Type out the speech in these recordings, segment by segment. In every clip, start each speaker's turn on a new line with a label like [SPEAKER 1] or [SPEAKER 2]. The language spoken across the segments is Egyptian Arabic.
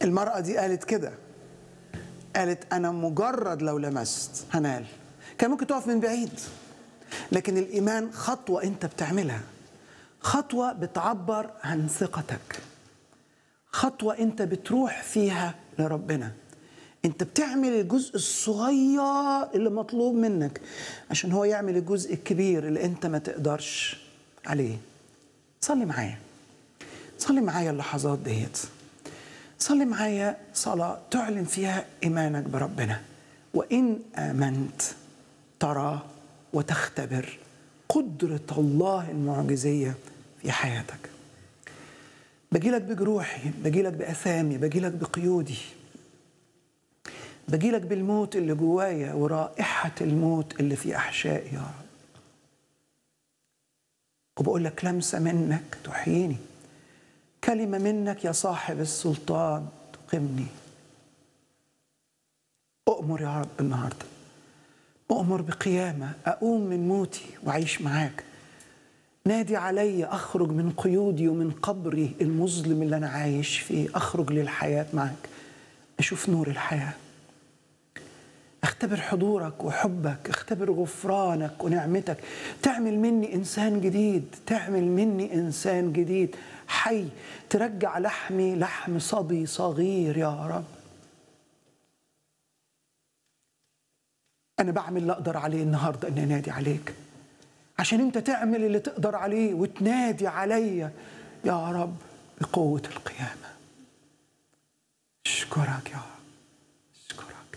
[SPEAKER 1] المرأة دي قالت كده قالت أنا مجرد لو لمست هنال كان ممكن تقف من بعيد لكن الإيمان خطوة أنت بتعملها خطوة بتعبر عن ثقتك خطوة أنت بتروح فيها لربنا أنت بتعمل الجزء الصغير اللي مطلوب منك عشان هو يعمل الجزء الكبير اللي أنت ما تقدرش عليه صلي معايا صلي معايا اللحظات ديت صلي معايا صلاة تعلن فيها إيمانك بربنا وإن آمنت ترى وتختبر قدرة الله المعجزية في حياتك بجيلك بجروحي بجيلك بأثامي بجيلك بقيودي بجيلك بالموت اللي جوايا ورائحة الموت اللي في أحشائي يا رب وبقول لك لمسة منك تحييني كلمة منك يا صاحب السلطان تقمني أؤمر يا رب النهارده أؤمر بقيامة أقوم من موتي وأعيش معاك نادي علي أخرج من قيودي ومن قبري المظلم اللي أنا عايش فيه أخرج للحياة معك أشوف نور الحياة اختبر حضورك وحبك اختبر غفرانك ونعمتك تعمل مني إنسان جديد تعمل مني إنسان جديد حي ترجع لحمي لحم صبي صغير يا رب أنا بعمل اللي أقدر عليه النهاردة إني أنادي عليك عشان أنت تعمل اللي تقدر عليه وتنادي عليا يا رب بقوة القيامة أشكرك يا رب أشكرك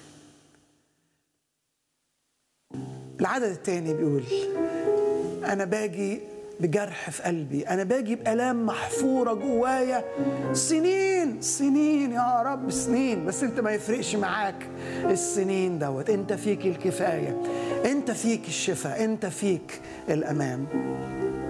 [SPEAKER 1] العدد الثاني بيقول أنا باجي بجرح في قلبي أنا باجي بآلام محفورة جوايا سنين سنين يا رب سنين بس أنت ما يفرقش معاك السنين دوت أنت فيك الكفاية أنت فيك الشفاء أنت فيك الأمان